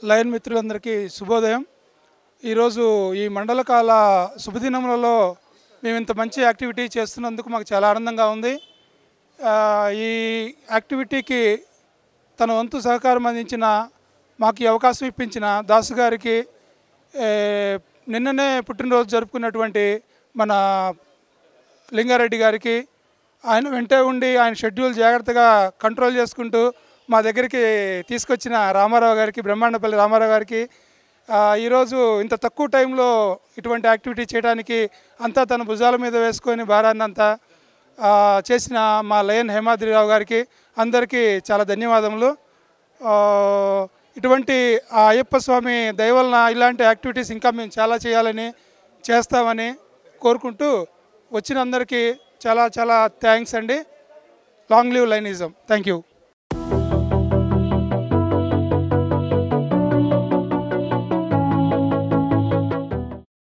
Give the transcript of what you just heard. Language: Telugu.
లయన్ మిత్రులందరికీ శుభోదయం ఈరోజు ఈ మండలకాల శుభదినములలో మేము ఇంత మంచి యాక్టివిటీ చేస్తున్నందుకు మాకు చాలా ఆనందంగా ఉంది ఆ, ఈ యాక్టివిటీకి తన వంతు సహకారం అందించిన మాకు ఈ అవకాశం ఇప్పించిన దాసు గారికి ఏ, నిన్ననే పుట్టినరోజు జరుపుకున్నటువంటి మన లింగారెడ్డి గారికి ఆయన వెంటే ఉండి ఆయన షెడ్యూల్ జాగ్రత్తగా కంట్రోల్ చేసుకుంటూ మా దగ్గరికి తీసుకొచ్చిన రామారావు గారికి బ్రహ్మాండపల్లి రామారావు గారికి ఆ, ఈరోజు ఇంత తక్కువ టైంలో ఇటువంటి యాక్టివిటీ చేయడానికి అంతా తన భుజాల మీద వేసుకొని భారాన్ని అంతా ఆ, చేసిన మా లయన్ హేమాద్రిరావు గారికి అందరికీ చాలా ధన్యవాదములు ఆ, ఇటువంటి ఆ అయ్యప్ప స్వామి దయ వలన ఇలాంటి యాక్టివిటీస్ ఇంకా మేము చాలా చేయాలని చేస్తామని కోరుకుంటూ వచ్చిన అందరికీ చాలా చాలా థ్యాంక్స్ అండి లాంగ్ లివ్ లైనిజం థ్యాంక్ యూ